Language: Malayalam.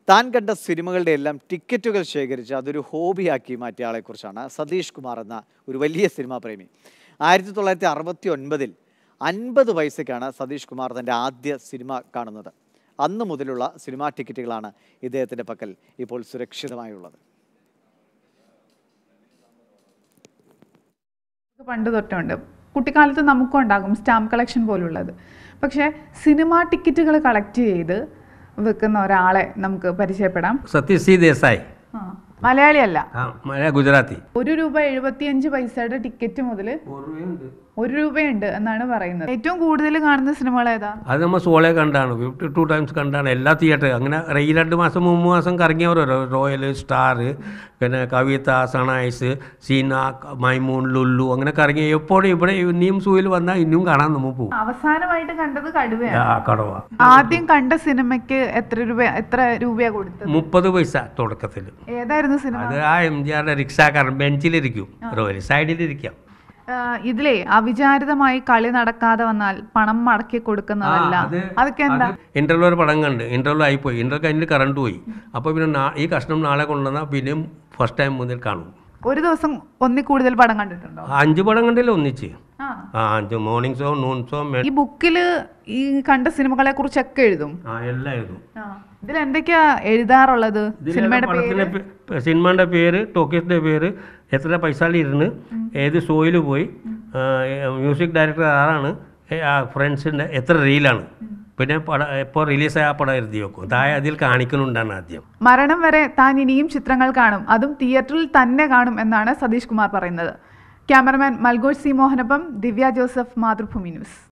താൻ കണ്ട സിനിമകളുടെ എല്ലാം ടിക്കറ്റുകൾ ശേഖരിച്ച് അതൊരു ഹോബിയാക്കി മാറ്റിയ ആളെക്കുറിച്ചാണ് സതീഷ് കുമാർ എന്ന ഒരു വലിയ സിനിമാ പ്രേമി ആയിരത്തി തൊള്ളായിരത്തി അറുപത്തി ഒൻപതിൽ അൻപത് പൈസയ്ക്കാണ് സതീഷ് കുമാർ തൻ്റെ ആദ്യ സിനിമ കാണുന്നത് അന്ന് മുതലുള്ള സിനിമാ ടിക്കറ്റുകളാണ് ഇദ്ദേഹത്തിൻ്റെ പക്കൽ ഇപ്പോൾ സുരക്ഷിതമായുള്ളത് പണ്ട് തൊട്ടുണ്ട് കുട്ടിക്കാലത്ത് നമുക്കും ഉണ്ടാകും സ്റ്റാമ്പ് കളക്ഷൻ പോലുള്ളത് പക്ഷേ സിനിമ ടിക്കറ്റുകൾ കളക്ട് ചെയ്ത് വെക്കുന്ന ഒരാളെ നമുക്ക് പരിചയപ്പെടാം സതീഷ് സി ദേശായി ആ, മലയാളിയല്ല ആ മഴ ഗുജറാത്തി ഒരു രൂപ എഴുപത്തിയഞ്ച് പൈസയുടെ ടിക്കറ്റ് മുതൽ ഒരു രൂപയുണ്ട് എന്നാണ് പറയുന്നത് ഏറ്റവും കൂടുതൽ കാണുന്ന സിനിമകൾ ഏതാ അത് നമ്മൾ സോളെ കണ്ടാണ് ഫിഫ്റ്റി ടു ടൈംസ് കണ്ടാണ് എല്ലാ തിയേറ്റർ അങ്ങനെ ഈ രണ്ട് മാസം മൂന്ന് മാസം കറങ്ങിയവരോ റോയൽ സ്റ്റാർ പിന്നെ കവിത സണൈസ് സീന മൈമൂൺ ലുല്ലു അങ്ങനെ കറങ്ങി എപ്പോഴും ഇവിടെ ഇനിയും സൂയിൽ വന്നാൽ ഇനിയും കാണാൻ നമ്മൾ പോകും അവസാനമായിട്ട് കണ്ടത് കടുവയാണ് ആ കടവ ആദ്യം കണ്ട സിനിമയ്ക്ക് എത്ര രൂപ എത്ര രൂപയാ കൊടുത്തത് മുപ്പത് പൈസ തുടക്കത്തിൽ ഏതായിരുന്നു സിനിമ അത് ആ എം ജി ആറുടെ റിക്ഷാക്കാരൻ ബെഞ്ചിലിരിക്കും റോയൽ സൈഡിലിരിക്കാം ആ, ഇതിലേ അവിചാരിതമായി കളി നടക്കാതെ വന്നാൽ പണം മടക്കി കൊടുക്കുന്നതല്ല അതൊക്കെ എന്താ ഇന്റർവ്യൂ ഒരു പടം കണ്ട് ഇന്റർവ്യൂ ആയിപ്പോയി ഇന്റർവ്യൂ കഴിഞ്ഞിട്ട് കറണ്ട് പോയി അപ്പോൾ പിന്നെ നാ- ഈ കഷ്ണം നാളെ കൊണ്ടുവന്നാൽ പിന്നെയും ഫസ്റ്റ് ടൈം മുതൽ കാണും ഒരു ദിവസം ഒന്നി കൂടുതൽ പടം കണ്ടിട്ടുണ്ടോ ആ അഞ്ച് പടം കണ്ടില്ല ഒന്നിച്ച് ആ ആ അഞ്ച് മോർണിംഗ് ഷോ നൂൺ ഷോ ഈ ബുക്കില് ഈ കണ്ട സിനിമകളെ കുറിച്ചൊക്കെ എഴുതും ആ എല്ലാം എഴുതും ഇതിൽ എന്തൊക്കെയാ എഴുതാറുള്ളത് സിനിമയുടെ പേര് പടത്തിൻ്റെ പേ- സിനിമയുടെ പേര് ടോക്കീസിൻ്റെ പേര് എത്ര പൈസയിൽ ഇരുന്ന് ഏത് ഷോയിൽ പോയി ആ, മ്യൂസിക് ഡയറക്ടർ ആരാണ് ഏ, ആ ഫ്രണ്ട്സിൻ്റെ എത്ര റീലാണ് പിന്നെ പടം എപ്പോൾ റിലീസായ ആ പടം എഴുതി വെക്കും താഴെ അതിൽ കാണിക്കുന്നുണ്ടാണ് ആദ്യം മരണം വരെ താൻ ഇനിയും ചിത്രങ്ങൾ കാണും അതും തിയേറ്ററിൽ തന്നെ കാണും എന്നാണ് സതീഷ് കുമാർ പറയുന്നത് ക്യാമറമാൻ മൽഗോജ് സി മോഹനൊപ്പം ദിവ്യ ജോസഫ് മാതൃഭൂമി ന്യൂസ്